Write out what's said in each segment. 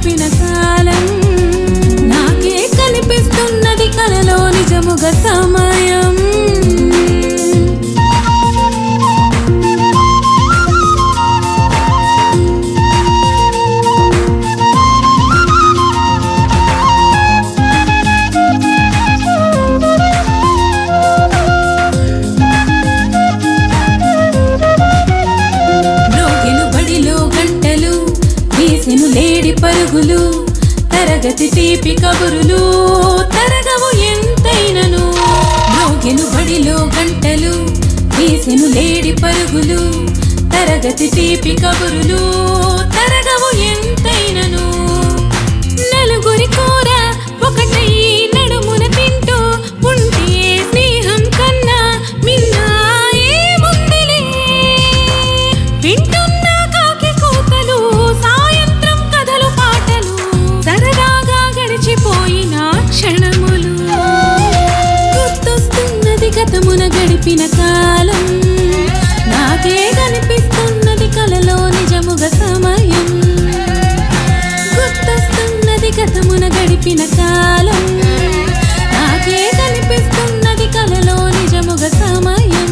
గడిపిన కాలం నాకే కనిపిస్తున్నది కలలో నిజముగా సమయం మ్రోగెను బడిలో గంటలు వీసెను లేడి పరుగులు తరగతి తీపి కబురులు తరగవు ఎంతైనను మ్రోగెను బడిలో గంటలు వీసెను లేడి పరుగులు తరగతి తీపి కబురులు తరగవు ఎంతైనను నలుగురి కూర ఒకటై నడుమున తింటూ ఉంటే స్నేహం కన్నా మిన్నా ఏముందిలే వింటున్నా కాకి కూతలు సాయంత్రం కథలు పాటలు సరదాగా గడిచిపోయిన క్షణములు గుర్తొస్తున్నది గతమున గడిపిన కాలం నాకే కనిపిస్తున్నది కలలో నిజముగా సమయం గుర్తొస్తున్నది గతమున గడిపిన కాలం నాకే కనిపిస్తున్నది కలలో నిజముగా సమయం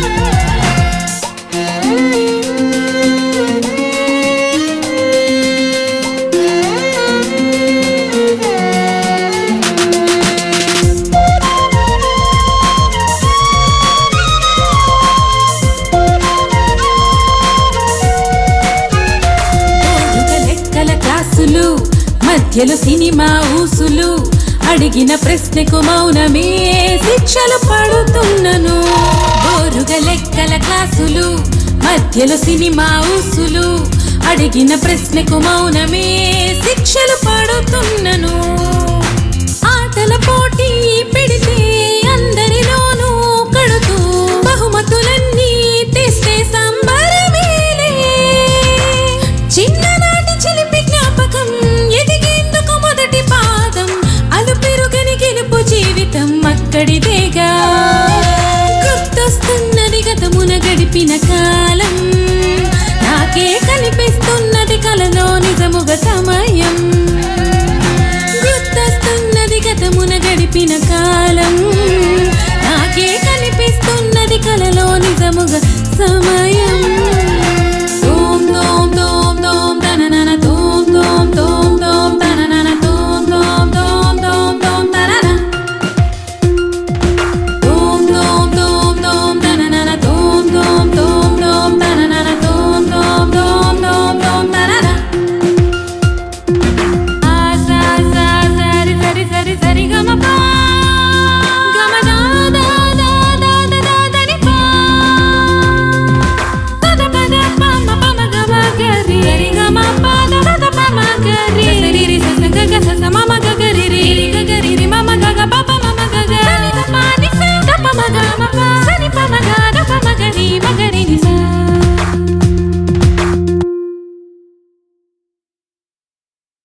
తోడుగా లెక్కల క్లాసులు మధ్యలో సినిమా ఊసులు అడిగిన ప్రశ్నకు మౌనమే శిక్షలు పడుతున్నను బోరుగా లెక్కల క్లాసులు మధ్యలో సినిమా ఊసులు అడిగిన ప్రశ్నకు మౌనమే శిక్షలు పడుతున్నను ఆటల పోటీ పెడితే అందరిలోనూ కడుతూ బహుమతులన్నీ తెస్తే సంబరమేలే చిన్ననాటి చిలిపి జ్ఞాపకం ఎదిగేందుకు మొదటి పాదం అలు పెరుగని గెలుపు జీవితం అక్కడిదేగా గుర్తొస్తున్నది గతమున గడిపిన కాలం నాకే కనిపిస్తున్నది కలలో నిజముగా సమయం గుర్తొస్తున్నది గతమున గడిపిన కాలం నాకే కనిపిస్తున్నది కలలో నిజముగా సమయం